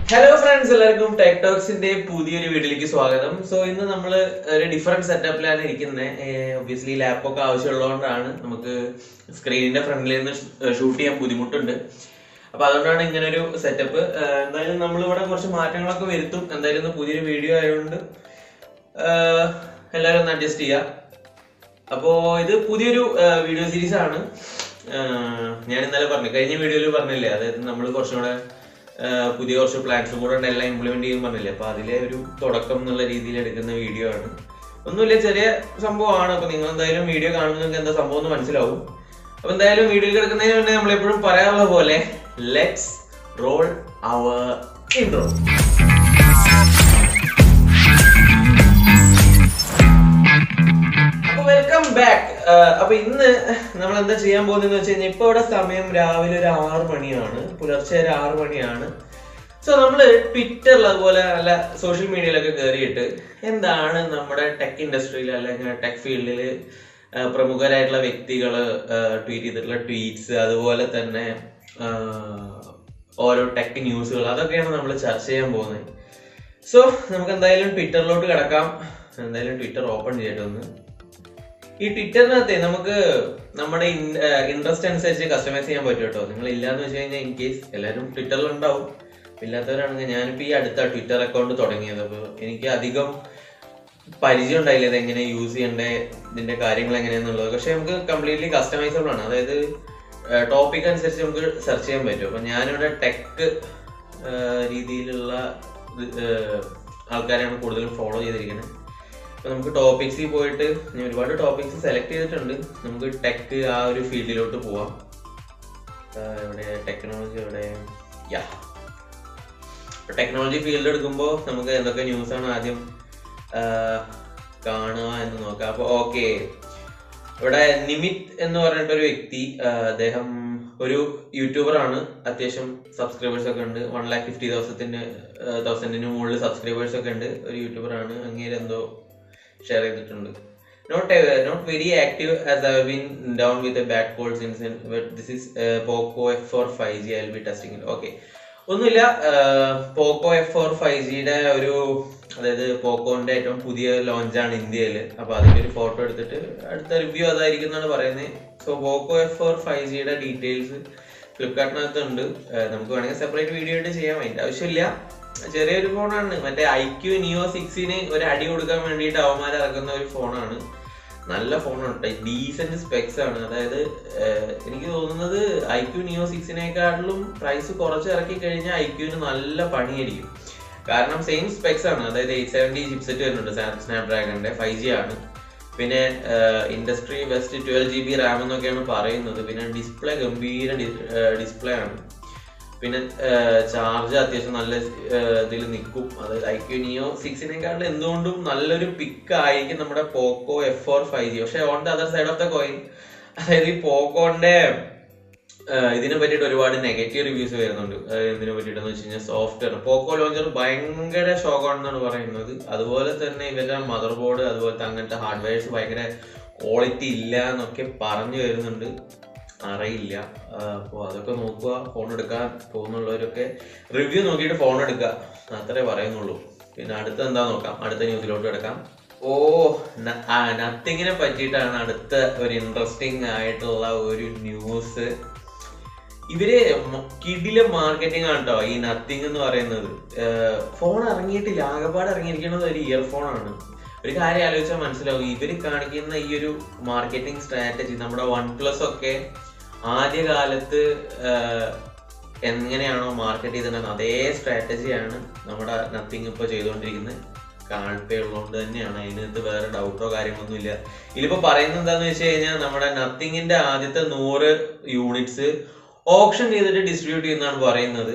Hello friends എല്ലാവർക്കും tech ടോക്സിന്റെ പുതിയൊരു വീഡിയോയിലേക്ക് സ്വാഗതം സോ ഇന്ന് നമ്മൾ ഒരു ഡിഫറെന്റ് സെറ്റപ്പിലാണ് ഇരിക്കുന്നത് ഒബ്വിയസ്ലി ലാപ്പൊക്കെ ആവശ്യമുള്ളതുകൊണ്ടാണ് നമുക്ക് സ്ക്രീനിന്റെ ഫ്രണ്ടിൽ നിന്ന് ഷൂട്ട് ചെയ്യാൻ ബുദ്ധിമുട്ടുണ്ട് അപ്പൊ അതുകൊണ്ടാണ് ഇങ്ങനെ ഒരു സെറ്റപ്പ് എന്തായാലും നമ്മൾ ഇവിടെ കുറച്ച് മാറ്റങ്ങളൊക്കെ വരുത്തും എന്തായാലും ഇന്ന് പുതിയൊരു വീഡിയോ ആയതുകൊണ്ട് ആഹ് എല്ലാവരും ഒന്ന് അഡ്ജസ്റ്റ് ചെയ്യാം അപ്പോ ഇത് പുതിയൊരു വീഡിയോ സീരീസ് ആണ് ആഹ് ഞാൻ ഇന്നലെ പറഞ്ഞു കഴിഞ്ഞ വീഡിയോയിൽ പറഞ്ഞില്ലേ അതായത് നമ്മൾ കുറച്ചും കൂടെ ആഹ് പുതിയ കുറച്ച് പ്ലാൻസും കൂടെ ഉണ്ട് എല്ലാം ഇംപ്ലിമെന്റ് ചെയ്യും പറഞ്ഞില്ലേ അപ്പൊ അതിലെ ഒരു തുടക്കം എന്നുള്ള രീതിയിൽ എടുക്കുന്ന വീഡിയോ ആണ് ഒന്നുമില്ല ചെറിയ സംഭവമാണ് അപ്പൊ നിങ്ങൾ എന്തായാലും വീഡിയോ കാണുമ്പോൾ നിങ്ങൾക്ക് എന്താ സംഭവം എന്ന് മനസ്സിലാവും അപ്പൊ എന്തായാലും വീഡിയോയിൽ കിടക്കുന്നതിന് മുന്നേ നമ്മൾ എപ്പോഴും പറയാറുള്ള പോലെ ലെറ്റ്സ് റോൾ അവർ ഇൻട്രോ അപ്പൊ വെൽക്കം ബാക്ക് അപ്പൊ ഇന്ന് നമ്മൾ എന്താ ചെയ്യാൻ പോകുന്നതെന്ന് വെച്ച് കഴിഞ്ഞാൽ ഇപ്പൊ ഇവിടെ സമയം രാവിലെ ഒരു ആറ് മണിയാണ് പുലർച്ചെ ഒരു ആറ് മണിയാണ് സോ നമ്മള് ട്വിറ്ററിൽ അതുപോലെ നല്ല സോഷ്യൽ മീഡിയയിലൊക്കെ കയറിയിട്ട് എന്താണ് നമ്മുടെ ടെക് ഇൻഡസ്ട്രിയിൽ അല്ലെങ്കിൽ ടെക് ഫീൽഡിൽ പ്രമുഖരായിട്ടുള്ള വ്യക്തികൾ ട്വീറ്റ് ചെയ്തിട്ടുള്ള ട്വീറ്റ്സ് അതുപോലെ തന്നെ ആ, ഓരോ ടെക് ന്യൂസുകൾ അതൊക്കെയാണ് നമ്മൾ ചർച്ച ചെയ്യാൻ പോകുന്നത് സോ നമുക്ക് എന്തായാലും ട്വിറ്ററിലോട്ട് കിടക്കാം എന്തായാലും ട്വിറ്റർ ഓപ്പൺ ചെയ്തിട്ട് ഒന്ന് ഈ ട്വിറ്ററിനകത്തെ നമുക്ക് നമ്മുടെ ഇൻട്രസ്റ്റ് അനുസരിച്ച് കസ്റ്റമൈസ് ചെയ്യാൻ പറ്റും കേട്ടോ നിങ്ങൾ ഇല്ലാന്ന് വെച്ച് കഴിഞ്ഞാൽ ഇൻ കേസ് എല്ലാവരും ട്വിറ്ററിൽ ഉണ്ടാവും ഇല്ലാത്തവരാണെങ്കിൽ ഞാനിപ്പോൾ ഈ അടുത്ത ട്വിറ്റർ അക്കൗണ്ട് തുടങ്ങിയത് അപ്പോൾ എനിക്ക് അധികം പരിചയം ഉണ്ടായില്ല ഇത് എങ്ങനെ യൂസ് ചെയ്യണ്ടേ ഇതിന്റെ കാര്യങ്ങൾ എങ്ങനെയാന്നുള്ളത് പക്ഷെ നമുക്ക് കംപ്ലീറ്റ്ലി കസ്റ്റമൈസബിൾ ആണ് അതായത് ടോപ്പിക് അനുസരിച്ച് നമുക്ക് സെർച്ച് ചെയ്യാൻ പറ്റും അപ്പൊ ഞാനിവിടെ ടെക് രീതിയിലുള്ള ഇത്, ഏഹ്, ആൾക്കാരെയാണ് കൂടുതലും ഫോളോ ചെയ്തിരിക്കുന്നത് അപ്പൊ നമുക്ക് ടോപ്പിക്സിൽ പോയിട്ട് ഞാൻ ഒരുപാട് ടോപ്പിക്സ് സെലക്ട് ചെയ്തിട്ടുണ്ട് നമുക്ക് ടെക് ആ ഒരു ഫീൽഡിലോട്ട് പോവാം ആഹ് ഇവിടെ ടെക്നോളജി ഇവിടെ യാ ടെക്നോളജി ഫീൽഡ് എടുക്കുമ്പോൾ നമുക്ക് എന്തൊക്കെ ന്യൂസ് ആണ് ആദ്യം ആഹ് കാണുക എന്ന് നോക്കാം അപ്പൊ ഓക്കെ ഇവിടെ നിമിത് എന്ന് പറഞ്ഞിട്ട് ഒരു വ്യക്തി ആഹ് അദ്ദേഹം ഒരു യൂട്യൂബർ ആണ് അത്യാവശ്യം സബ്സ്ക്രൈബേഴ്സ് ഒക്കെ ഉണ്ട് വൺ ലാക്ക് ഫിഫ്റ്റി തൗസൻഡിന് തൗസൻഡിന് മുകളിൽ സബ്സ്ക്രൈബേഴ്സ് ഒക്കെ ഉണ്ട് ഒരു യൂട്യൂബർ ആണ് അങ്ങേര് എന്തോ ഷെയർ ചെയ്തിട്ടുണ്ട് not not very active as I been down with a bad cold since this is Poco F four five G I be testing okay ഒന്നുമില്ല പോക്കോ എഫ് ഫോർ ഫൈവ് ജിയുടെ ഒരു അതായത് പോക്കോന്റെ ഏറ്റവും പുതിയ ലോഞ്ചാണ് ഇന്ത്യയിൽ അപ്പൊ അതിന്റെ ഒരു ഫോട്ടോ എടുത്തിട്ട് അടുത്ത റിവ്യൂ അതായിരിക്കും എന്നാണ് പറയുന്നത് so Poco F four five ജിയുടെ ഡീറ്റെയിൽസ് ഫ്ലിപ്കാർട്ടിനകത്ത് ഉണ്ട് ഏഹ് നമുക്ക് വേണമെങ്കിൽ സെപ്പറേറ്റ് വീഡിയോ ആയിട്ട് ചെയ്യാം അതിന്റെ ആവശ്യമില്ല ചെറിയൊരു ഫോണാണ് മറ്റേ ഐ ക്യു നിയോ സിക്സിന് ഒരു അടി കൊടുക്കാൻ വേണ്ടിയിട്ട് അവന്മാർ ഇറക്കുന്ന ഒരു ഫോണാണ് നല്ല ഫോണാണ് ഡീസന്റ് സ്പെക്സ് ആണ് അതായത് ഏഹ്, എനിക്ക് തോന്നുന്നത് ഐ ക്യു നിയോ സിക്സിനേക്കാട്ടിലും പ്രൈസ് കുറച്ച് ഇറക്കി കഴിഞ്ഞാൽ ഐ ക്യുവിന് നല്ല പണിയായിരിക്കും കാരണം സെയിം സ്പെക്സ് ആണ് അതായത് എയ്റ്റ് സെവൻറ്റി ചിപ്സെറ്റ് വരുന്നുണ്ട് സ്നാപ് ഡ്രാഗണിന്റെ ഫൈവ് ജി ആണ് പിന്നെ industry best twelve G B RAM എന്നൊക്കെയാണ് പറയുന്നത് പിന്നെ ഡിസ്പ്ലേ ഗംഭീര ഡിസ്പ്ലേ ആണ് പിന്നെ ചാർജ് അത്യാവശ്യം നല്ല ഇതിൽ നിൽക്കും അതായത് ഐ ക്യു നിയോ സിക്സിനേക്കാളും എന്തുകൊണ്ടും നല്ലൊരു പിക്ക് ആയിരിക്കും നമ്മുടെ Poco F four five G പക്ഷെ on the other side of the coin അതായത് ഈ പോക്കോന്റെ ഇതിനെ പറ്റിയിട്ട് ഒരുപാട് നെഗറ്റീവ് റിവ്യൂസ് വരുന്നുണ്ട് അതായത് ഇതിനെ പറ്റിയിട്ടെന്ന് വെച്ച് കഴിഞ്ഞാൽ സോഫ്റ്റ്വെയർ പോക്കോ ലോഞ്ചർ ഭയങ്കര ഷോക്കാണെന്നാണ് പറയുന്നത് അതുപോലെ തന്നെ ഇവരുടെ മദർ ബോർഡ് അതുപോലത്തെ അങ്ങനത്തെ ഹാർഡ്വെയർസ് ഭയങ്കര ക്വാളിറ്റി ഇല്ല എന്നൊക്കെ പറഞ്ഞു വരുന്നുണ്ട് അറിയില്ല അപ്പോൾ അതൊക്കെ നോക്കുക ഫോൺ എടുക്കാൻ പോകുന്നുള്ളവരൊക്കെ റിവ്യൂ നോക്കിയിട്ട് ഫോൺ എടുക്കുക അത്രേ പറയുന്നുള്ളൂ പിന്നെ അടുത്ത എന്താ നോക്കാം അടുത്ത ന്യൂസിലോട്ട് കിടക്കാം ഓ നത്തിങ്ങിനെ പറ്റിയിട്ടാണ് അടുത്ത ഒരു ഇൻട്രസ്റ്റിംഗ് ആയിട്ടുള്ള ഒരു ന്യൂസ് ഇവര് മ- കിടിലം മാർക്കറ്റിംഗ് ആണ് കേട്ടോ ഈ നത്തിങ് എന്ന് പറയുന്നത് ഫോൺ ഇറങ്ങിയിട്ടില്ല ആകെപ്പാട് ഇറങ്ങിയിരിക്കുന്നത് ഒരു ഇയർഫോൺ ആണ് ഒരു കാര്യം ആലോചിച്ചാൽ മനസ്സിലാവും ഇവര് കാണിക്കുന്ന ഈ ഒരു മാർക്കറ്റിംഗ് സ്ട്രാറ്റജി നമ്മുടെ വൺ പ്ലസ് ഒക്കെ ആദ്യകാലത്ത് ആഹ്, എങ്ങനെയാണോ മാർക്കറ്റ് ചെയ്തിട്ടുണ്ടെന്ന് അതേ സ്ട്രാറ്റജിയാണ് നമ്മുടെ നത്തിങ് ഇപ്പൊ ചെയ്തുകൊണ്ടിരിക്കുന്നത് കാൽപ്പേ ഉള്ളതുകൊണ്ട് തന്നെയാണ് അതിനകത്ത് വേറെ ഡൗട്ടോ കാര്യങ്ങളൊന്നും ഇല്ല ഇതിലിപ്പോ പറയുന്നത് എന്താന്ന് വെച്ച് കഴിഞ്ഞാൽ നമ്മുടെ നത്തിങ്ങിന്റെ ആദ്യത്തെ നൂറ് യൂണിറ്റ്സ് ഓപ്ഷൻ ചെയ്തിട്ട് ഡിസ്ട്രിബ്യൂട്ട് ചെയ്യുന്നതാണ് പറയുന്നത്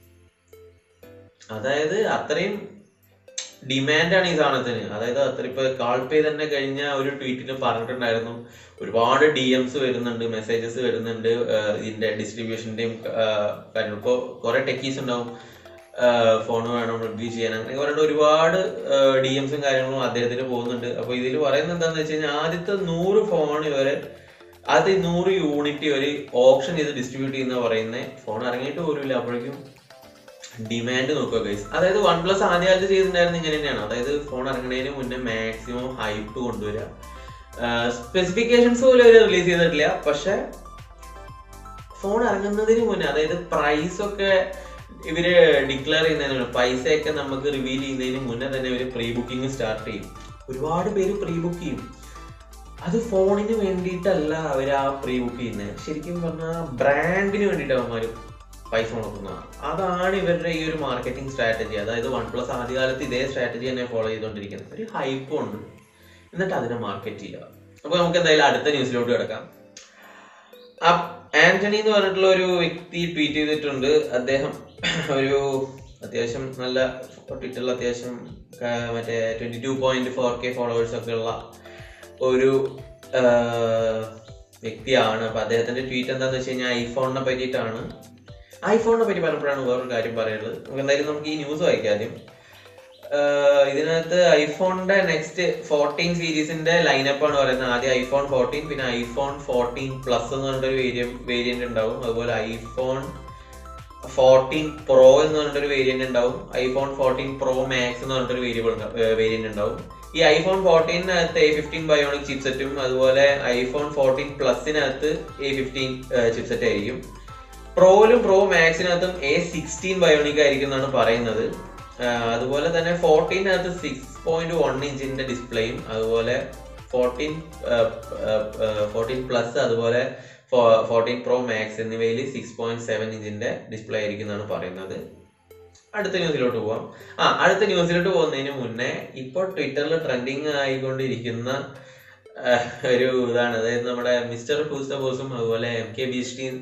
അതായത് അത്രയും ഡിമാൻഡാണ് ഈ സാധനത്തിന് അതായത് അത്ര ഇപ്പൊ കാൾപേ തന്നെ കഴിഞ്ഞ ഒരു ട്വീറ്റിൽ പറഞ്ഞിട്ടുണ്ടായിരുന്നു ഒരുപാട് ഡി എംസ് വരുന്നുണ്ട് മെസ്സേജസ് വരുന്നുണ്ട് ആഹ് ഇതിന്റെ ഡിസ്ട്രിബ്യൂഷന്റെയും കാര്യം ഇപ്പോൾ കുറെ ടെക്കീസ് ഉണ്ടാവും ഫോൺ വേണം റിവ്യൂ ചെയ്യാൻ അങ്ങനെ പറഞ്ഞിട്ട് ഒരുപാട് ഡി എംസും കാര്യങ്ങളും അദ്ദേഹത്തിന് പോകുന്നുണ്ട് അപ്പൊ ഇതിൽ പറയുന്നത് എന്താണെന്ന് വെച്ച് കഴിഞ്ഞാൽ ആദ്യത്തെ നൂറ് ഫോൺ ഇവരെ അത് നൂറ് യൂണിറ്റ് ഒരു ഓപ്ഷൻ ചെയ്ത് ഡിസ്ട്രിബ്യൂട്ട് ചെയ്യുന്ന പറയുന്നത് ഫോൺ ഇറങ്ങിയിട്ട് പോലുമില്ല അപ്പോഴേക്കും ഡിമാൻഡ് നോക്കുക ഗൈസ് അതായത് വൺ പ്ലസ് ആദ്യകാലത്ത് ചെയ്തിട്ടുണ്ടായിരുന്നത് ഇങ്ങനെ തന്നെയാണ് അതായത് ഫോൺ ഇറങ്ങുന്നതിന് മുന്നേ മാക്സിമം ഹൈപ്പ് കൊണ്ടുവരിക സ്പെസിഫിക്കേഷൻസ് പോലും അവർ റിലീസ് ചെയ്തിട്ടില്ല പക്ഷെ ഫോൺ ഇറങ്ങുന്നതിന് മുന്നേ അതായത് പ്രൈസ് ഒക്കെ ഇവര് ഡിക്ലെയർ ചെയ്യുന്നതിന് മുന്നേ പൈസയൊക്കെ നമുക്ക് റിവീൽ ചെയ്യുന്നതിന് മുന്നേ തന്നെ ഇവര് പ്രീ ബുക്കിംഗ് സ്റ്റാർട്ട് ചെയ്യും ഒരുപാട് പേര് പ്രീ ബുക്ക് ചെയ്യും അത് ഫോണിന് വേണ്ടിയിട്ടല്ല അവർ ആ പ്രീ ബുക്ക് ചെയ്യുന്നത് ശരിക്കും പറഞ്ഞാൽ ബ്രാൻഡിന് വേണ്ടിയിട്ട് അവന്മാർ പൈസ മുടക്കുന്നത് അതാണ് ഇവരുടെ ഈ ഒരു മാർക്കറ്റിംഗ് സ്ട്രാറ്റജി അതായത് വൺ പ്ലസ് ആദ്യകാലത്ത് ഇതേ സ്ട്രാറ്റജി തന്നെ ഫോളോ ചെയ്തുകൊണ്ടിരിക്കുന്നത് ഒരു ഹൈപ്പ് ഉണ്ട് എന്നിട്ട് അതിനെ മാർക്കറ്റ് ചെയ്യുക അപ്പൊ നമുക്ക് എന്തായാലും അടുത്ത ന്യൂസിലോട്ട് കിടക്കാം ആന്റണി എന്ന് പറഞ്ഞിട്ടുള്ള ഒരു വ്യക്തി ട്വീറ്റ് ചെയ്തിട്ടുണ്ട് അദ്ദേഹം ഒരു അത്യാവശ്യം നല്ല ട്വിറ്ററിൽ അത്യാവശ്യം ആ, മറ്റേ twenty two point four K followers ഒക്കെ ഉള്ള ഒരു ആ, വ്യക്തിയാണ് അപ്പൊ അദ്ദേഹത്തിന്റെ ട്വീറ്റ് എന്താന്ന് വെച്ച് കഴിഞ്ഞാൽ ഐഫോണിനെ പറ്റിയിട്ടാണ് ഐഫോണിനെ പറ്റി പറഞ്ഞപ്പോഴാണ് വേറൊരു കാര്യം പറയുന്നത് നമുക്ക് എന്തായാലും നമുക്ക് ഈ ന്യൂസ് വായിക്കാം ആദ്യം ആഹ് ഇതിനകത്ത് ഐഫോണിന്റെ നെക്സ്റ്റ് ഫോർട്ടീൻ സീരീസിന്റെ ലൈനപ്പ് ആണ് പറയുന്നത് ആദ്യം ഐഫോൺ ഫോർട്ടീൻ പിന്നെ ഐഫോൺ ഫോർട്ടീൻ പ്ലസ് എന്ന് പറഞ്ഞിട്ടൊരു വേരിയം വേരിയന്റ് ഉണ്ടാവും അതുപോലെ ഐഫോൺ ഫോർട്ടീൻ പ്രോ എന്ന് പറഞ്ഞിട്ടൊരു വേരിയന്റ് ഉണ്ടാവും ഐഫോൺ ഫോർട്ടീൻ പ്രോ മാക്സ് എന്ന് പറഞ്ഞിട്ടൊരു വേരിയബിൾ വേരിയന്റ് ഉണ്ടാവും ഈ ഐഫോൺ ഫോർട്ടീനകത്ത് എ ഫിഫ്റ്റീൻ ബയോണിക് ചിപ്സെറ്റും അതുപോലെ ഐഫോൺ ഫോർട്ടീൻ പ്ലസിനകത്ത് എ ഫിഫ്റ്റീൻ ചിപ്സെറ്റ് ആയിരിക്കും പ്രോയിലും പ്രോ മാക്സിനകത്തും എ സിക്സ്റ്റീൻ ബയോണിക് ആയിരിക്കും എന്നാണ് പറയുന്നത് ആഹ് അതുപോലെ തന്നെ ഫോർട്ടീനകത്ത് സിക്സ് പോയിന്റ് വൺ ഇഞ്ചിന്റെ ഡിസ്പ്ലേയും അതുപോലെ ഫോർട്ടീൻ ഫോർട്ടീൻ പ്ലസ് അതുപോലെ ഫോർട്ടീൻ പ്രോ മാക്സ് എന്നിവയിൽ സിക്സ് പോയിന്റ് സെവൻ ഇഞ്ചിന്റെ ഡിസ്പ്ലേ ആയിരിക്കും എന്നാണ് പറയുന്നത് അടുത്ത ന്യൂസിലോട്ട് പോവാം ആ അടുത്ത ന്യൂസിലോട്ട് പോകുന്നതിന് മുന്നേ ഇപ്പോൾ ട്വിറ്ററിൽ ട്രെൻഡിങ് ആയിക്കൊണ്ടിരിക്കുന്ന ആഹ്, ഒരു ഇതാണ് അതായത് നമ്മുടെ മിസ്റ്റർ ഹൂസ്റ്റബോസും അതുപോലെ എം കെ ബീസ്റ്റീൻ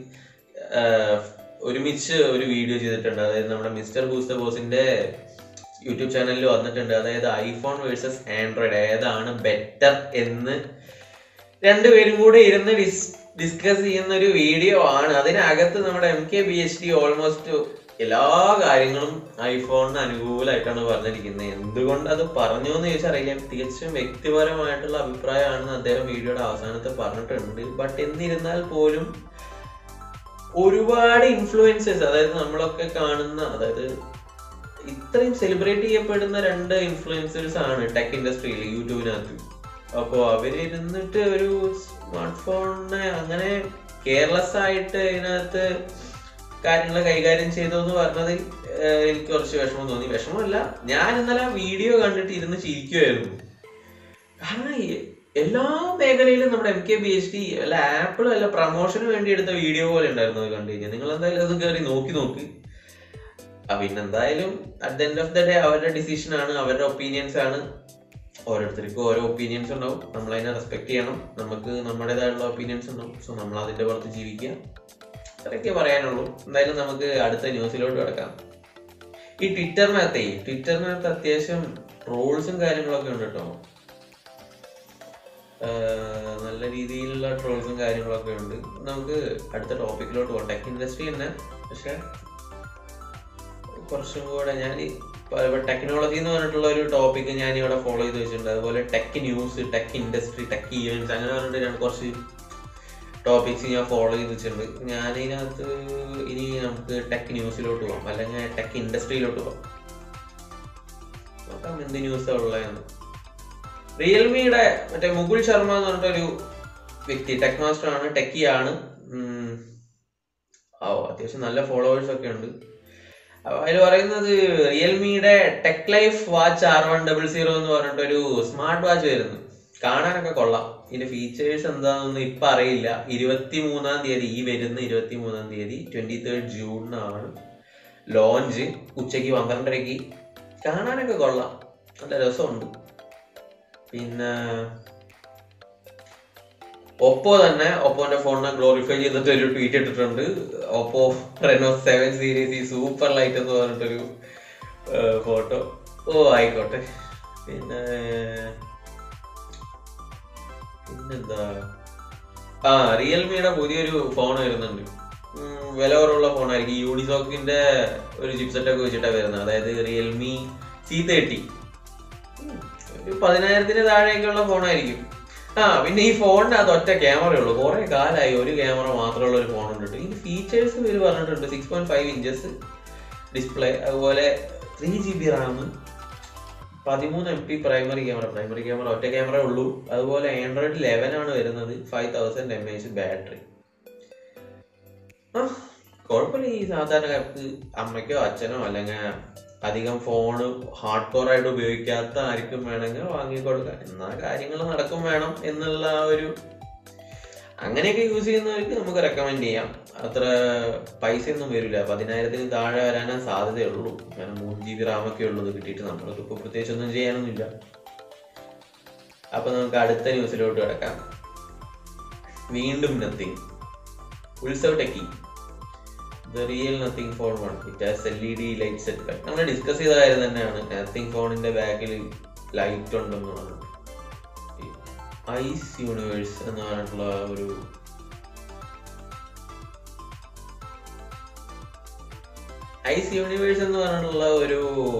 ഒരുമിച്ച് ഒരു വീഡിയോ ചെയ്തിട്ടുണ്ട് അതായത് നമ്മുടെ മിസ്റ്റർ ഹൂസ്റ്റബോസിന്റെ യൂട്യൂബ് ചാനലിൽ വന്നിട്ടുണ്ട് അതായത് ഐഫോൺ വേഴ്സസ് ആൻഡ്രോയിഡ് ഏതാണ് ബെറ്റർ എന്ന് രണ്ടുപേരും കൂടെ ഇരുന്ന് ഡിസ് ഡിസ്കസ് ചെയ്യുന്ന ഒരു വീഡിയോ ആണ് അതിനകത്ത് നമ്മുടെ M K B H D almost എല്ലാ കാര്യങ്ങളും ഐഫോണിന് അനുകൂലമായിട്ടാണ് പറഞ്ഞിരിക്കുന്നത് എന്തുകൊണ്ട് അത് പറഞ്ഞു എന്ന് ചോദിച്ചാൽ അറിയില്ല തികച്ചും വ്യക്തിപരമായിട്ടുള്ള അഭിപ്രായമാണെന്ന് അദ്ദേഹം വീഡിയോയുടെ അവസാനത്ത് പറഞ്ഞിട്ടുണ്ട് ബട്ട് എന്നിരുന്നാൽ പോലും ഒരുപാട് ഇൻഫ്ലുവൻസേഴ്സ് അതായത് നമ്മളൊക്കെ കാണുന്ന അതായത് ഇത്രയും സെലിബ്രേറ്റ് ചെയ്യപ്പെടുന്ന രണ്ട് ഇൻഫ്ലുവൻസേഴ്സ് ആണ് ടെക് ഇൻഡസ്ട്രിയിൽ യൂട്യൂബിനകത്ത് അപ്പോൾ അവരിരുന്നിട്ട് ഒരു സ്മാർട്ട് ഫോണിനെ അങ്ങനെ കെയർലെസ് ആയിട്ട് ഇതിനകത്ത് കാര്യങ്ങൾ കൈകാര്യം ചെയ്തു എന്ന് പറഞ്ഞതിൽ ഏഹ്, എനിക്ക് കുറച്ച് വിഷമം തോന്നി വിഷമമല്ല ഞാൻ ഇന്നലെ ആ വീഡിയോ കണ്ടിട്ട് ഇരുന്ന് ചിരിക്കുമായിരുന്നു കാരണം ഈ എല്ലാ മേഖലയിലും നമ്മുടെ M K B H D അല്ല ആപ്പിൾ അല്ല പ്രൊമോഷന് വേണ്ടി എടുത്ത വീഡിയോ പോലെ ഉണ്ടായിരുന്നു അത് കണ്ടു കഴിഞ്ഞാൽ നിങ്ങൾ എന്തായാലും അത് കയറി നോക്കി നോക്ക് ആ, പിന്നെ എന്തായാലും at the end of the day അവരുടെ ഡിസിഷൻ ആണ് അവരുടെ ഒപ്പീനിയൻസ് ആണ് ഓരോരുത്തർക്കും ഓരോ ഒപ്പീനിയൻസ് ഉണ്ടാവും നമ്മൾ അതിനെ റെസ്പെക്ട് ചെയ്യണം നമുക്ക് നമ്മുടേതായിട്ടുള്ള ഒപ്പീനിയൻസ് ഉണ്ടാവും സോ നമ്മൾ അതിന്റെ പുറത്ത് ജീവിക്കുക അത്രയൊക്കെ പറയാനുള്ളൂ എന്തായാലും നമുക്ക് അടുത്ത ന്യൂസിലോട്ട് കിടക്കാം ഈ ട്വിറ്ററിനകത്തേ ട്വിറ്ററിനകത്ത് അത്യാവശ്യം ട്രോൾസും കാര്യങ്ങളൊക്കെ ഉണ്ട് കേട്ടോ ആഹ് നല്ല രീതിയിലുള്ള ട്രോൾസും കാര്യങ്ങളൊക്കെ ഉണ്ട് നമുക്ക് അടുത്ത ടോപ്പിക്കിലോട്ട് പോകാം ടെക് ഇൻഡസ്ട്രി തന്നെ പക്ഷെ കുറച്ചും കൂടെ ഞാൻ ടെക്നോളജി എന്ന് പറഞ്ഞിട്ടുള്ള ഒരു ടോപ്പിക് ഞാൻ ഇവിടെ ഫോളോ ചെയ്ത് വെച്ചിട്ടുണ്ട് അതുപോലെ tech news tech industry tech events അങ്ങനെ പറഞ്ഞിട്ട് ഞാൻ കുറച്ച് ടോപ്പിക്സ് ഞാൻ ഫോളോ ചെയ്ത് വെച്ചിട്ടുണ്ട് ഞാൻ ഇതിനകത്ത് ഇനി നമുക്ക് ടെക് ന്യൂസിലോട്ട് പോകാം അല്ലെങ്കിൽ ടെക് ഇൻഡസ്ട്രിയിലോട്ട് പോകാം നോക്കാം എന്ത് ന്യൂസാണ് ഉള്ളതെന്ന് റിയൽമിയുടെ മറ്റേ മുകുൾ ശർമ്മ എന്ന് പറഞ്ഞിട്ടൊരു വ്യക്തി ടെക് മാസ്റ്റർ ആണ് ടെക്കി ആണ് ഉം. ആ അത്യാവശ്യം നല്ല ഫോളോവേഴ്സ് ഒക്കെ ഉണ്ട് അപ്പൊ അതിൽ പറയുന്നത് റിയൽമിയുടെ tech life watch R one double zero എന്ന് പറഞ്ഞിട്ടൊരു സ്മാർട്ട് വാച്ച് വരുന്നു കാണാനൊക്കെ കൊള്ളാം ഇതിന്റെ ഫീച്ചേഴ്സ് എന്താണെന്ന് ഇപ്പൊ അറിയില്ല ഇരുപത്തി മൂന്നാം തീയതി ഈ വരുന്ന ഇരുപത്തി മൂന്നാം തീയതി ട്വന്റി തേർഡ് ജൂണിനാണ് ലോഞ്ച് ഉച്ചയ്ക്ക് പന്ത്രണ്ടരയ്ക്ക് കാണാനൊക്കെ കൊള്ളാം നല്ല രസമുണ്ട് പിന്നെ ഒപ്പോ തന്നെ ഒപ്പോന്റെ ഫോണിനെ ഗ്ലോറിഫൈ ചെയ്തിട്ട് ഒരു ട്വീറ്റ് ഇട്ടിട്ടുണ്ട് ഒപ്പോ റെനോ സെവൻ സീരീസ് ഈ സൂപ്പർ ലൈറ്റ് എന്ന് പറഞ്ഞിട്ടൊരു ഫോട്ടോ ഓ ആയിക്കോട്ടെ പിന്നെ പിന്നെന്താ ആ റിയൽമിയുടെ പുതിയൊരു ഫോൺ വരുന്നുണ്ട് ഉം, വില കുറവുള്ള ഫോണായിരിക്കും യൂണിസോക്കിന്റെ ഒരു ചിപ്സെറ്റ് ഒക്കെ വെച്ചിട്ടാണ് വരുന്നത് അതായത് റിയൽമി സി തേർട്ടി ഒരു പതിനായിരത്തിന് താഴേക്കുള്ള ഫോണായിരിക്കും ആ പിന്നെ ഈ ഫോണിന് അത് ഒറ്റ ക്യാമറ ഉള്ളൂ കുറെ കാലമായി ഒരു ക്യാമറ മാത്രമുള്ള ഒരു ഫോൺ ഉണ്ട് ഈ ഫീച്ചേഴ്സ് ഇവർ പറഞ്ഞിട്ടുണ്ട് six point five inches display അതുപോലെ ത്രീ ജി ബി റാം പതിമൂന്ന് M P primary camera primary camera ഒറ്റ ക്യാമറ ഉള്ളൂ അതുപോലെ ആൻഡ്രോയിഡ് ലെവൻ ആണ് വരുന്നത് five thousand M H battery ആ കുഴപ്പമില്ല ഈ സാധാരണക്കാർക്ക് അമ്മയ്ക്കോ അച്ഛനോ അല്ലെങ്കിൽ അധികം ഫോണ് ഹാർഡ് കോർ ആയിട്ട് ഉപയോഗിക്കാത്ത ആർക്കും വേണമെങ്കിൽ വാങ്ങിക്കൊടുക്കാം എന്നാൽ കാര്യങ്ങൾ നടക്കും വേണം എന്നുള്ള ആ ഒരു അങ്ങനെയൊക്കെ യൂസ് ചെയ്യുന്നവർക്ക് നമുക്ക് റെക്കമെൻഡ് ചെയ്യാം അത്ര പൈസ ഒന്നും വരില്ല പതിനായിരത്തിന് താഴെ വരാനേ സാധ്യതയുള്ളൂ കാരണം മൂന്ന് ജി ബി റാമൊക്കെ ഉള്ളത് കിട്ടിയിട്ട് നമ്മൾക്ക് ഇപ്പോൾ പ്രത്യേകിച്ച് ഒന്നും ചെയ്യാനൊന്നുമില്ല അപ്പൊ നമുക്ക് അടുത്ത ന്യൂസിലോട്ട് കിടക്കാം വീണ്ടും Nothing Utsav techie the real Nothing phone one it has L E D light set back നമ്മൾ ഡിസ്കസ് ചെയ്ത കാര്യം തന്നെയാണ് നത്തിങ് ഫോണിന്റെ ബാക്കിൽ ലൈറ്റ് ഉണ്ടെന്ന് പറഞ്ഞു ഐസ് യൂണിവേഴ്സ് എന്ന് പറഞ്ഞിട്ടുള്ള ഒരു ഐസ് യൂണിവേഴ്സ് എന്ന് പറഞ്ഞിട്ടുള്ള ഒരു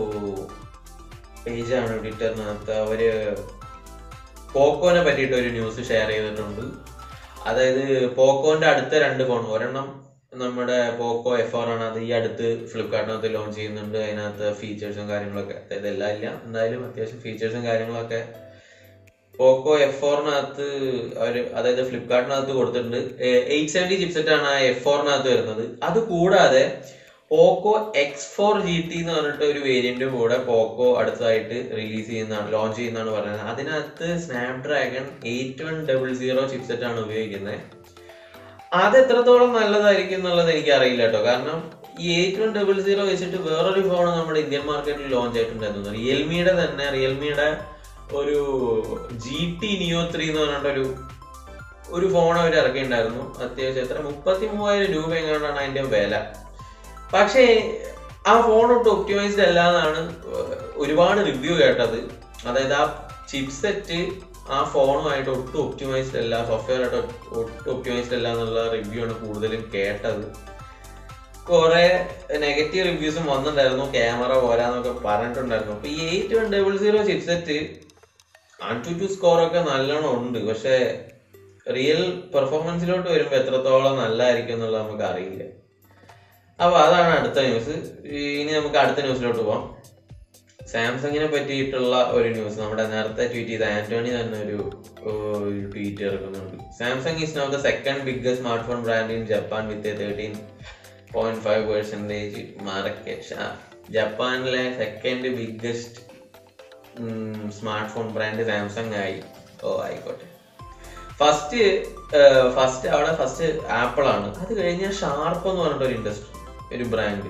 പേജാണ് ട്വിറ്ററിനകത്ത് അവര് പോക്കോനെ പറ്റിയിട്ട് ഒരു ന്യൂസ് ഷെയർ ചെയ്തിട്ടുണ്ട് അതായത് പോക്കോന്റെ അടുത്ത രണ്ട് ഫോൺ ഒരെണ്ണം നമ്മുടെ പോക്കോ എഫ് ആർ ആണ് അത് ഈ അടുത്ത് ഫ്ലിപ്കാർട്ടിനകത്ത് ലോഞ്ച് ചെയ്യുന്നുണ്ട് അതിനകത്ത് ഫീച്ചേഴ്സും കാര്യങ്ങളൊക്കെ അതായത് എല്ലാം ഇല്ല എന്തായാലും അത്യാവശ്യം ഫീച്ചേഴ്സും കാര്യങ്ങളൊക്കെ പോക്കോ എഫ് ഫോറിനകത്ത് അവർ അതായത് ഫ്ലിപ്കാർട്ടിനകത്ത് കൊടുത്തിട്ടുണ്ട് എയ്റ്റ് സെവൻറ്റി ചിപ്സെറ്റ് ആണ് ആ എഫ് ഫോറിനകത്ത് വരുന്നത് അത് കൂടാതെ Poco X four G T എന്ന് പറഞ്ഞിട്ട് ഒരു വേരിയന്റും കൂടെ പോക്കോ അടുത്തതായിട്ട് റിലീസ് ചെയ്യുന്നതാണ് ലോഞ്ച് ചെയ്യുന്നതാണ് പറയുന്നത് അതിനകത്ത് Snapdragon eight one double zero chipset ആണ് ഉപയോഗിക്കുന്നത് അത് എത്രത്തോളം നല്ലതായിരിക്കും എന്നുള്ളത് എനിക്ക് അറിയില്ല കേട്ടോ കാരണം ഈ എയ്റ്റ് വൺ ഡബിൾ സീറോ വെച്ചിട്ട് വേറൊരു ഫോൺ നമ്മുടെ ഇന്ത്യൻ മാർക്കറ്റിൽ ലോഞ്ച് ആയിട്ടുണ്ടായിരുന്നു റിയൽമിയുടെ തന്നെ റിയൽമിയുടെ ഒരു ജി ടി നിയോ ത്രീ എന്ന് പറഞ്ഞിട്ട് ഒരു ഒരു ഫോൺ അവർ ഇറക്കിയിട്ടുണ്ടായിരുന്നു അത്യാവശ്യം എത്ര മുപ്പത്തി മൂവായിരം രൂപ എങ്ങാണ്ടാണ് അതിന്റെ വില പക്ഷേ ആ ഫോൺ ഒട്ടും ഒപ്റ്റിമൈസ്ഡ് അല്ല എന്നാണ് ഒരുപാട് റിവ്യൂ കേട്ടത് അതായത് ആ ചിപ്പ് സെറ്റ് ആ ഫോണുമായിട്ട് ഒട്ടും ഒപ്റ്റിമൈസ്ഡ് അല്ല സോഫ്റ്റ്വെയർ ആയിട്ട് ഒട്ടും ഒപ്റ്റിമൈസ്ഡ് അല്ല എന്നുള്ള റിവ്യൂ ആണ് കൂടുതലും കേട്ടത് കുറെ നെഗറ്റീവ് റിവ്യൂസും വന്നിട്ടുണ്ടായിരുന്നു ക്യാമറ പോരാന്നൊക്കെ പറഞ്ഞിട്ടുണ്ടായിരുന്നു അപ്പൊ ഈ eight one double zero chipset one two two score ഒക്കെ നല്ലോണം ഉണ്ട് പക്ഷെ റിയൽ പെർഫോമൻസിലോട്ട് വരുമ്പോൾ എത്രത്തോളം നല്ലതായിരിക്കും എന്നുള്ളത് നമുക്ക് അറിയില്ല അപ്പൊ അതാണ് അടുത്ത ന്യൂസ് ഇനി നമുക്ക് അടുത്ത ന്യൂസിലോട്ട് പോവാം സാംസങ്ങിനെ പറ്റിയിട്ടുള്ള ഒരു ന്യൂസ് നമ്മുടെ നേരത്തെ ട്വീറ്റ് ചെയ്ത ആന്റോണി തന്നെ ഒരു ട്വീറ്റ് ഇറക്കുന്നുണ്ട് Samsung is now the second biggest smart phone brand in Japan with thirteen point five percentage market ജപ്പാനിലെ second biggest smart phone brand Samsung ആയി ഓ ആയിക്കോട്ടെ ഫസ്റ്റ് ഫസ്റ്റ് അവിടെ ഫസ്റ്റ് ആപ്പിൾ ആണ് അത് കഴിഞ്ഞാൽ ഷാർപ്പ് എന്ന് പറഞ്ഞിട്ട് ഒരു ഇൻഡസ്ട്രി ഒരു ബ്രാൻഡ്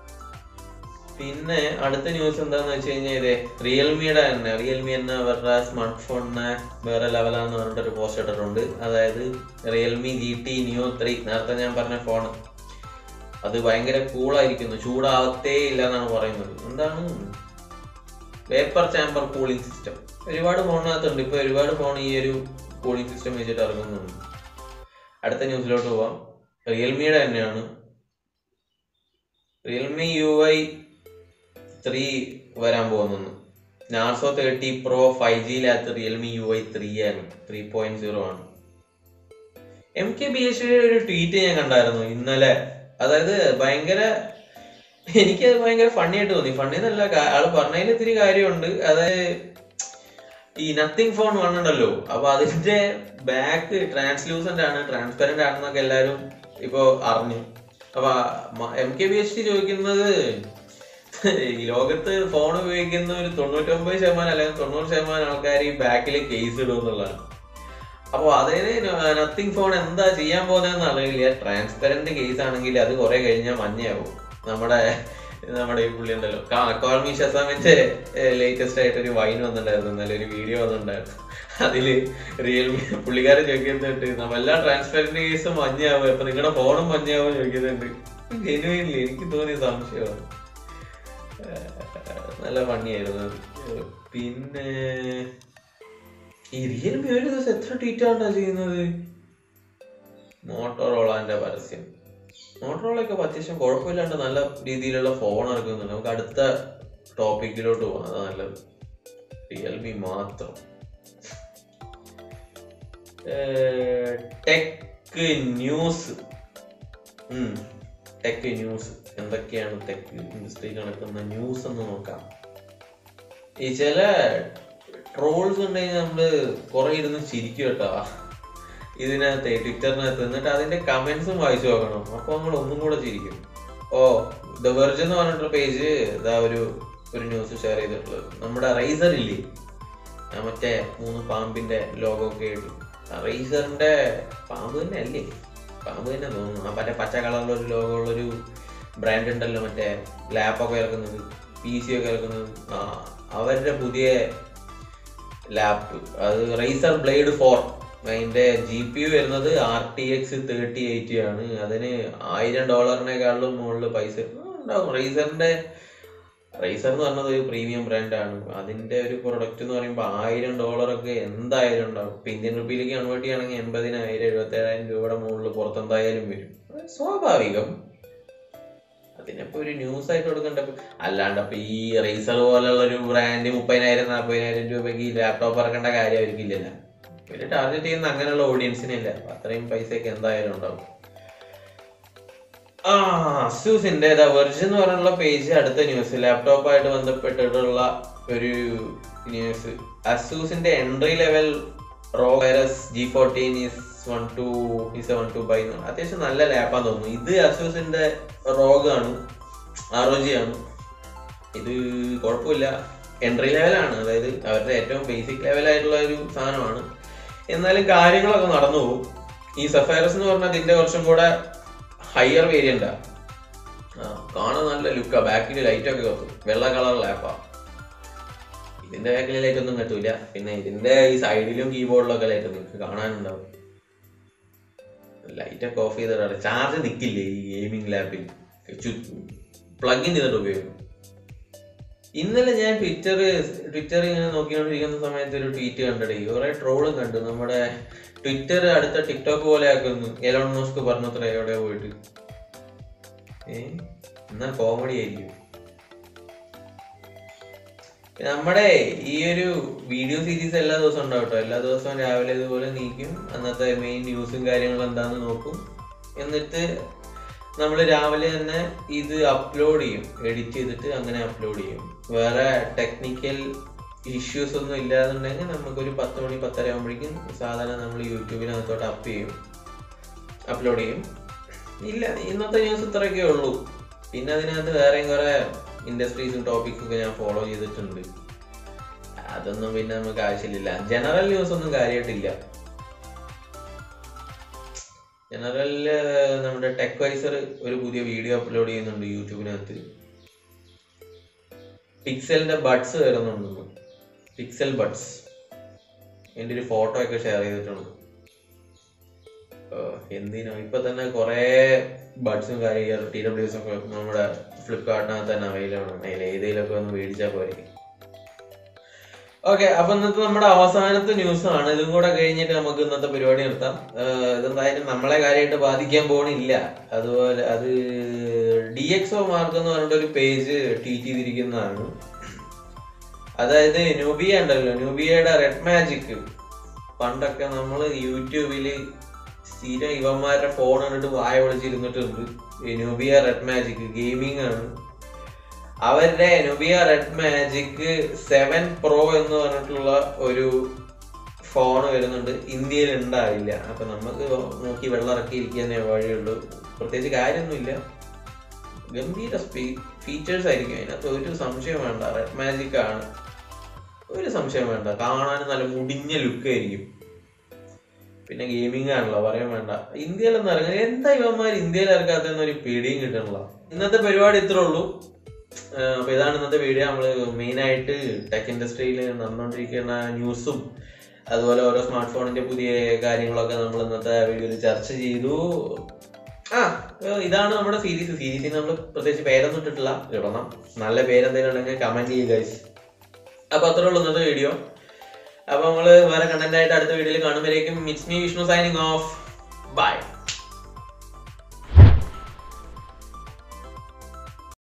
പിന്നെ അടുത്ത ന്യൂസ് എന്താന്ന് വെച്ച് കഴിഞ്ഞാൽ ഇതേ റിയൽമിയുടെ തന്നെ റിയൽമി എന്ന അവരുടെ സ്മാർട്ട് ഫോണിനെ വേറെ ലെവലാന്ന് പറഞ്ഞിട്ട് ഒരു പോസ്റ്റ് ഇട്ടിട്ടുണ്ട് അതായത് Realme G T new three നേരത്തെ ഞാൻ പറഞ്ഞ ഫോൺ അത് ഭയങ്കര കൂളായിരിക്കുന്നു ചൂടാവത്തേ ഇല്ല എന്നാണ് പറയുന്നത് എന്താണ് വേപ്പർ ചാമ്പർ കൂളിംഗ് സിസ്റ്റം ഒരുപാട് ഫോണിനകത്തുണ്ട് ഇപ്പൊ ഒരുപാട് ഫോൺ ഈ ഒരു കൂളിംഗ് സിസ്റ്റം വെച്ചിട്ട് ഇറങ്ങുന്നുണ്ട് അടുത്ത ന്യൂസിലോട്ട് പോവാം റിയൽമിയുടെ തന്നെയാണ് റിയൽമി യു ഐ ത്രീ വരാൻ പോകുന്നു നാർസോ തേർട്ടി പ്രോ ഫൈവ് ജിയിലകത്ത് റിയൽമി യു ഐ ത്രീ ആണ് ത്രീ പോയിന്റ് സീറോ ആണ് എം കെ ബി എച്ച് ഒരു ട്വീറ്റ് ഞാൻ കണ്ടായിരുന്നു ഇന്നലെ അതായത് ഭയങ്കര എനിക്കത് ഭയങ്കര ഫണ്ണി ആയിട്ട് തോന്നി ഫണ്ണി എന്നല്ല കാ- ആള് പറഞ്ഞതിൽ ഇത്തിരി കാര്യമുണ്ട് അതായത് ഈ നത്തിങ് ഫോൺ വൺ ഉണ്ടല്ലോ അപ്പൊ അതിന്റെ ബാക്ക് ട്രാൻസ്ലൂസന്റ് ആണ് ട്രാൻസ്പെറന്റ് ആണെന്നൊക്കെ എല്ലാരും ഇപ്പൊ അറിഞ്ഞു അപ്പൊ M K B H T ചോദിക്കുന്നത് ഈ ലോകത്ത് ഫോൺ ഉപയോഗിക്കുന്ന ഒരു തൊണ്ണൂറ്റൊമ്പത് ശതമാനം അല്ലെങ്കിൽ തൊണ്ണൂറ് ശതമാനം ആൾക്കാർ ഈ ബാക്കിൽ കേസ് ഇടും എന്നുള്ളതാണ് അപ്പോൾ അതിന് നത്തിങ് ഫോൺ എന്താ ചെയ്യാൻ പോകുന്നതെന്ന് അറിയില്ല ട്രാൻസ്പെറന്റ് കേസ് ആണെങ്കിൽ അത് കുറെ കഴിഞ്ഞാൽ മഞ്ഞയാവും നമ്മുടെ നമ്മുടെ ഈ പുള്ളി ഉണ്ടല്ലോ കോൾമി ഷസാമിന്റെ ലേറ്റസ്റ്റ് ആയിട്ട് ഒരു വൈൻ വന്നിട്ടുണ്ടായിരുന്നു ഇന്നലെ ഒരു വീഡിയോ വന്നിട്ടുണ്ടായിരുന്നു അതില് റിയൽമി പുള്ളിക്കാരൻ ചോദിക്കുന്നുണ്ട് നമ്മളെല്ലാം ട്രാൻസ്പെറന്റ് കേസും മഞ്ഞയാവും അപ്പൊ നിങ്ങളുടെ ഫോണും മഞ്ഞയാവും ചോദിക്കുന്നുണ്ട് ജെനുവിൻലി എനിക്ക് തോന്നിയ സംശയമാണ് ഏഹ് നല്ല ഭംഗിയായിരുന്നു അത്. ഏഹ് പിന്നെ ഈ റിയൽമി ഒരു ദിവസം എത്ര ട്വീറ്റ് ആണ്ടാ ചെയ്യുന്നത് മോട്ടോറോളാന്റെ പരസ്യം മോട്ടോറോളൊക്കെ അത്യാവശ്യം കുഴപ്പമില്ലാണ്ട് നല്ല രീതിയിലുള്ള ഫോൺ ഇറക്കുന്നുണ്ട് നമുക്ക് അടുത്ത ടോപ്പിക്കിലോട്ട് പോകാം അതാ നല്ലത് റിയൽമി മാത്രം ടെക് ന്യൂസ് ടെക് ന്യൂസ് എന്തൊക്കെയാണ് ടെക് ഇൻഡസ്ട്രി നടക്കുന്ന ന്യൂസ് എന്ന് നോക്കാം ഈ ചില ട്രോൾസ് ഉണ്ടെങ്കിൽ നമ്മള് കുറെ ഇരുന്ന് ചിരിക്കും കേട്ടോ ഇതിനകത്ത് ട്വിറ്ററിനകത്ത് എന്നിട്ട് അതിന്റെ കമന്റ്സും വായിച്ചു നോക്കണം അപ്പൊ നമ്മൾ ഒന്നും കൂടെ ചിരിക്കും ഓ ദ വെർജ് എന്ന് പറഞ്ഞിട്ടുള്ള പേജ് ഇതാ ഒരു ഒരു ന്യൂസ് ഷെയർ ചെയ്തിട്ടുള്ളത് നമ്മുടെ റൈസർ ഇല്ലേ ആ മറ്റേ മൂന്ന് പാമ്പിന്റെ ലോഗോ ഒക്കെ ആയിട്ട് റൈസറിന്റെ പാമ്പ് തന്നെ അല്ലേ പാമ്പ് തന്നെ തോന്നുന്നു ആ മറ്റേ പച്ച കളറിലുള്ള ഒരു ലോഗോ ഉള്ളൊരു ബ്രാൻഡ് ഉണ്ടല്ലോ മറ്റേ ലാപ്പൊക്കെ ഇറക്കുന്നത് പി സി ഒക്കെ ഇറക്കുന്നത് ആ അവരുടെ പുതിയ ലാപ്പ് അത് റൈസർ ബ്ലേഡ് ഫോർ അതിന്റെ ജി പി യു വരുന്നത് R T X thirty eighty ആണ് അതിന് ആയിരം ഡോളറിനെക്കാളും മുകളിൽ പൈസ ഉണ്ടാവും റൈസറിന്റെ റൈസർ എന്ന് പറഞ്ഞത് ഒരു പ്രീമിയം ബ്രാൻഡാണ് അതിന്റെ ഒരു പ്രൊഡക്റ്റ് എന്ന് പറയുമ്പോൾ ആയിരം ഡോളറൊക്കെ എന്തായാലും ഉണ്ടാവും ഇപ്പൊ ഇന്ത്യൻ റുപ്പിയിലേക്ക് കൺവേർട്ട് ചെയ്യുകയാണെങ്കിൽ എൺപതിനായിരം എഴുപത്തി ഏഴായിരം രൂപയുടെ മുകളിൽ പുറത്തെന്തായാലും വരും അത് സ്വാഭാവികം അതിനിപ്പോ ഒരു ന്യൂസ് ആയിട്ട് കൊടുക്കണ്ട അല്ലാണ്ട് അപ്പൊ ഈ റേസർ പോലുള്ള ഒരു ബ്രാൻഡ് മുപ്പതിനായിരം നാൽപ്പതിനായിരം രൂപയ്ക്ക് ഈ ലാപ്ടോപ്പ് ഇറക്കേണ്ട കാര്യം അവർക്കില്ലല്ലോ ഇവര് ടാർഗറ്റ് ചെയ്യുന്ന അങ്ങനെയുള്ള ഓഡിയൻസിനെ ഇല്ല അപ്പൊ അത്രയും പൈസയൊക്കെ എന്തായാലും ഉണ്ടാവും ആ അസൂസിന്റെ ദ വെർജ് എന്ന് പറഞ്ഞുള്ള പേജ് അടുത്ത ന്യൂസ് ലാപ്ടോപ്പായിട്ട് ബന്ധപ്പെട്ടിട്ടുള്ള ഒരു ന്യൂസ് അസൂസിന്റെ entry level ROG Zephyrus G fourteen is one two is one two by അത്യാവശ്യം നല്ല ലാപ്പാന്ന് തോന്നുന്നു ഇത് അസൂസിന്റെ റോഗാണ് ആർ ഒ ജി ആണ് ഇത് കുഴപ്പമില്ല എൻട്രി ലെവലാണ് അതായത് അവരുടെ ഏറ്റവും ബേസിക് ലെവലായിട്ടുള്ള ഒരു സാധനമാണ് എന്നാലും കാര്യങ്ങളൊക്കെ നടന്നു പോകും ഈ സഫൈറസ് എന്ന് പറഞ്ഞാൽ ഇതിന്റെ കുറച്ചും കൂടെ ഹയർ വേരിയന്റാ കാണാൻ നല്ല ലുക്കാ ബാക്കിൽ ലൈറ്റ് ഒക്കെ കത്തും വെള്ള കളർ ലാപ്പാ ഇതിന്റെ ബാക്കിൽ ലൈറ്റ് ഒന്നും കത്തൂല പിന്നെ ഇതിന്റെ ഈ സൈഡിലും കീബോർഡിലൊക്കെ ലൈറ്റ് നിങ്ങൾക്ക് കാണാനുണ്ടാവും ലൈറ്റ് ഒക്കെ ഓഫ് ചെയ്തിട്ടാണ് ചാർജ് നിൽക്കില്ലേ ഈ ഗെയിമിംഗ് ലാപ്പിൽ പ്ലഗ് ഇൻ ചെയ്തിട്ട് ഉപയോഗിക്കും ഇന്നലെ ഞാൻ ട്വിറ്റർ ട്വിറ്റർ ഇങ്ങനെ നോക്കിക്കൊണ്ടിരിക്കുന്ന സമയത്ത് ഒരു ട്വീറ്റ് കണ്ടിടേ കുറെ ട്രോളും കണ്ടു നമ്മുടെ ട്വിറ്റർ അടുത്ത ടിക്ടോക്ക് പോലെ ആക്കുന്നു എലോൺ മോസ്ക് പറഞ്ഞത്ര എവിടെ പോയിട്ട് ഏ എന്നാ കോമഡി ആയിരിക്കും നമ്മുടെ ഈ ഒരു വീഡിയോ സീരീസ് എല്ലാ ദിവസവും ഉണ്ടാവും കേട്ടോ എല്ലാ ദിവസവും രാവിലെ ഇതുപോലെ നീക്കും അന്നത്തെ മെയിൻ ന്യൂസും കാര്യങ്ങളും എന്താന്ന് നോക്കും എന്നിട്ട് നമ്മൾ രാവിലെ തന്നെ ഇത് അപ്ലോഡ് ചെയ്യും എഡിറ്റ് ചെയ്തിട്ട് അങ്ങനെ അപ്ലോഡ് ചെയ്യും വേറെ ടെക്നിക്കൽ ഇഷ്യൂസ് ഒന്നും ഇല്ലാന്നുണ്ടെങ്കിൽ നമുക്കൊരു പത്ത് മണി പത്തര ആകുമ്പോഴേക്കും സാധാരണ നമ്മൾ യൂട്യൂബിനകത്തോട്ട് അപ്പ് ചെയ്യും അപ്ലോഡ് ചെയ്യും ഇല്ല ഇന്നത്തെ ന്യൂസ് ഇത്രയൊക്കെ ഉള്ളൂ പിന്നെ അതിനകത്ത് വേറെയും കുറെ ഇൻഡസ്ട്രീസും ടോപ്പിക്സും ഒക്കെ ഞാൻ ഫോളോ ചെയ്തിട്ടുണ്ട് അതൊന്നും പിന്നെ നമുക്ക് ആവശ്യമില്ല ജനറൽ ന്യൂസ് ഒന്നും കാര്യമായിട്ടില്ല ജനറലില് നമ്മുടെ ടെക് വൈസർ ഒരു പുതിയ വീഡിയോ അപ്ലോഡ് ചെയ്യുന്നുണ്ട് യൂട്യൂബിനകത്ത് പിക്സലിന്റെ ബഡ്സ് വരുന്നുണ്ട് പിക്സൽ ബഡ്സ് എൻ്റെ ഒരു ഫോട്ടോ ഒക്കെ ഷെയർ ചെയ്തിട്ടുണ്ട് എന്തിനോ ഇപ്പൊ തന്നെ കുറെ ബഡ്സും കാര്യം ടി ഡബ്ല്യൂസും ഒക്കെ നമ്മുടെ ഫ്ലിപ്കാർട്ടിനകത്ത് തന്നെ അവൈലബിൾ ആണ് അതിൽ ഏതെങ്കിലുമൊക്കെ ഒന്ന് മേടിച്ചാൽ പോരെ ഓക്കെ അപ്പൊ ഇന്നത്തെ നമ്മുടെ അവസാനത്തെ ന്യൂസ് ആണ് ഇതും കൂടെ കഴിഞ്ഞിട്ട് നമുക്ക് ഇന്നത്തെ പരിപാടി നിർത്താം ഏഹ് ഇതെന്തായാലും നമ്മളെ കാര്യമായിട്ട് ബാധിക്കാൻ പോണില്ല അതുപോലെ അത് ഡി എക്സ് ഒ മാർക്ക് എന്ന് പറഞ്ഞിട്ട് ഒരു പേജ് ട്വീറ്റ് ചെയ്തിരിക്കുന്നതാണ് അതായത് ന്യൂബിയ ഉണ്ടല്ലോ ന്യൂബിയയുടെ റെഡ് മാജിക് പണ്ടൊക്കെ നമ്മൾ യൂട്യൂബില് സ്ഥിരം ഇവന്മാരുടെ ഫോൺ കണ്ടിട്ട് വായ വിളിച്ചിരുന്നിട്ടുണ്ട് ഈ ന്യൂബിയ റെഡ് മാജിക് ഗെയിമിംഗ് ആണ് അവരുടെ Nubia Red Magic seven pro എന്ന് പറഞ്ഞിട്ടുള്ള ഒരു ഫോൺ വരുന്നുണ്ട് ഇന്ത്യയിൽ ഉണ്ടാവില്ല അപ്പൊ നമുക്ക് നോക്കി വെള്ളം ഇറക്കിയിരിക്കാനേ വഴിയുള്ളൂ പ്രത്യേകിച്ച് കാര്യമൊന്നുമില്ല ഗംഭീര ഫീച്ചേഴ്സ് ആയിരിക്കും അതിനകത്ത് ഒരു സംശയം വേണ്ട റെഡ് മാജിക് ആണ് ഒരു സംശയം വേണ്ട കാണാൻ നല്ല മുടിഞ്ഞ ലുക്ക് ആയിരിക്കും പിന്നെ ഗെയിമിംഗ് ആണല്ലോ പറയാൻ വേണ്ട ഇന്ത്യയിലൊന്നും ഇറങ്ങുക എന്താ ഇവന്മാർ ഇന്ത്യയിൽ ഇറക്കാത്തെന്ന് ഒരു പിടിയും കിട്ടണില്ല ഇന്നത്തെ പരിപാടി ഇത്രേ ഉള്ളൂ ഏഹ് അപ്പൊ ഇതാണ് ഇന്നത്തെ വീഡിയോ നമ്മള് മെയിൻ ആയിട്ട് ടെക് ഇൻഡസ്ട്രിയിൽ നടന്നുകൊണ്ടിരിക്കുന്ന ന്യൂസും അതുപോലെ ഓരോ സ്മാർട്ട് ഫോണിന്റെ പുതിയ കാര്യങ്ങളൊക്കെ നമ്മൾ ഇന്നത്തെ വീഡിയോയിൽ ചർച്ച ചെയ്തു ആ ഏഹ് ഇതാണ് നമ്മുടെ സീരീസ് സീരീസിന് നമ്മൾ പ്രത്യേകിച്ച് പേരൊന്നും ഇട്ടിട്ടില്ല ഇടണം നല്ല പേരെന്തെങ്കിലും ഉണ്ടെങ്കിൽ കമന്റ് ചെയ്യുക guys. അപ്പൊ അത്രേ ഉള്ളൂ ഇന്നത്തെ വീഡിയോ അപ്പൊ നമ്മള് വേറെ കണ്ടന്റ് ആയിട്ട് അടുത്ത വീഡിയോയിൽ കാണുമ്പോഴേക്കും it's me Vishnu signing off by